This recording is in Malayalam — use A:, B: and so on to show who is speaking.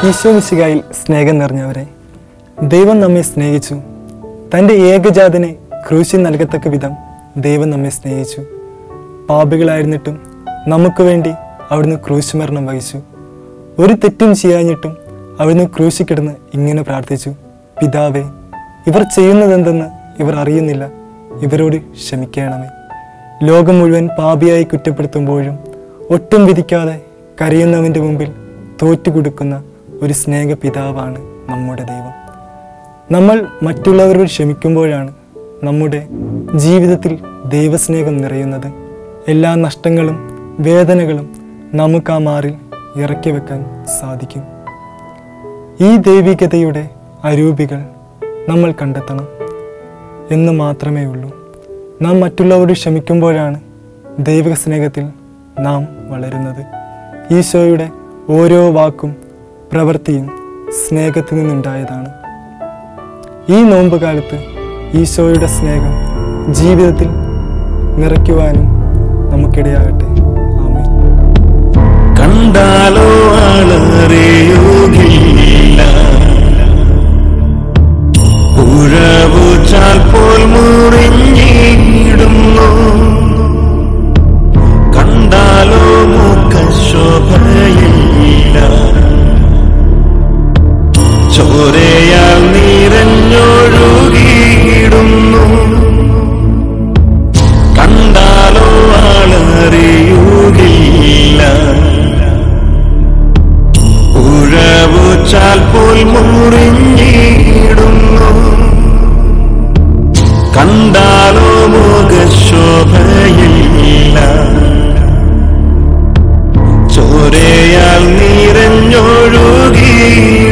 A: ഈശോമിശികായിൽ സ്നേഹം നിറഞ്ഞവരെ ദൈവം നമ്മെ സ്നേഹിച്ചു തൻ്റെ ഏകജാതനെ ക്രൂശിൽ നൽകത്തക്ക വിധം ദൈവം നമ്മെ സ്നേഹിച്ചു പാപികളായിരുന്നിട്ടും നമുക്ക് വേണ്ടി അവിടുന്ന് ക്രൂശ് മരണം വഹിച്ചു ഒരു തെറ്റും ചെയ്യാഞ്ഞിട്ടും അവിടുന്ന് ക്രൂശി കിടന്ന് ഇങ്ങനെ പ്രാർത്ഥിച്ചു പിതാവേ ഇവർ ചെയ്യുന്നതെന്തെന്ന് ഇവർ അറിയുന്നില്ല ഇവരോട് ക്ഷമിക്കണമേ ലോകം മുഴുവൻ പാപിയായി കുറ്റപ്പെടുത്തുമ്പോഴും ഒട്ടും വിധിക്കാതെ കരയുന്നവൻ്റെ മുമ്പിൽ തോറ്റുകൊടുക്കുന്ന ഒരു സ്നേഹ പിതാവാണ് നമ്മുടെ ദൈവം നമ്മൾ മറ്റുള്ളവരോട് ക്ഷമിക്കുമ്പോഴാണ് നമ്മുടെ ജീവിതത്തിൽ ദൈവസ്നേഹം നിറയുന്നത് എല്ലാ നഷ്ടങ്ങളും വേദനകളും നമുക്ക് ആ മാറിൽ ഇറക്കി വെക്കാൻ സാധിക്കും ഈ ദൈവികതയുടെ അരൂപികൾ നമ്മൾ കണ്ടെത്തണം എന്ന് മാത്രമേ ഉള്ളൂ നാം മറ്റുള്ളവരോട് ക്ഷമിക്കുമ്പോഴാണ് ദൈവിക സ്നേഹത്തിൽ നാം വളരുന്നത് ഈശോയുടെ ഓരോ വാക്കും പ്രവൃത്തിയും സ്നേഹത്തിൽ നിന്നുണ്ടായതാണ് ഈ നോമ്പ് കാലത്ത് ഈശോയുടെ സ്നേഹം ജീവിതത്തിൽ നിറയ്ക്കുവാനും നമുക്കിടയാകട്ടെ ആമേൻ
B: കണ്ടാലോ ആളറിയുകയില്ല ഉഴവുചാൽ പോൽ മുറിഞ്ഞിടുന്നു കണ്ടാലോ മുഖശോഭയില്ല ചോരയാൽ നിറഞ്ഞൊഴുകിയിടുന്നു കണ്ടാലോ ആളറിയുകയില്ല ഉഴവുചാൽ പോൽ മുറിഞ്ഞിടുന്നു കണ്ടാലോ മുഖശോഭയില്ല ചോരയാൽ നിറഞ്ഞൊഴുകിയിടുന്നു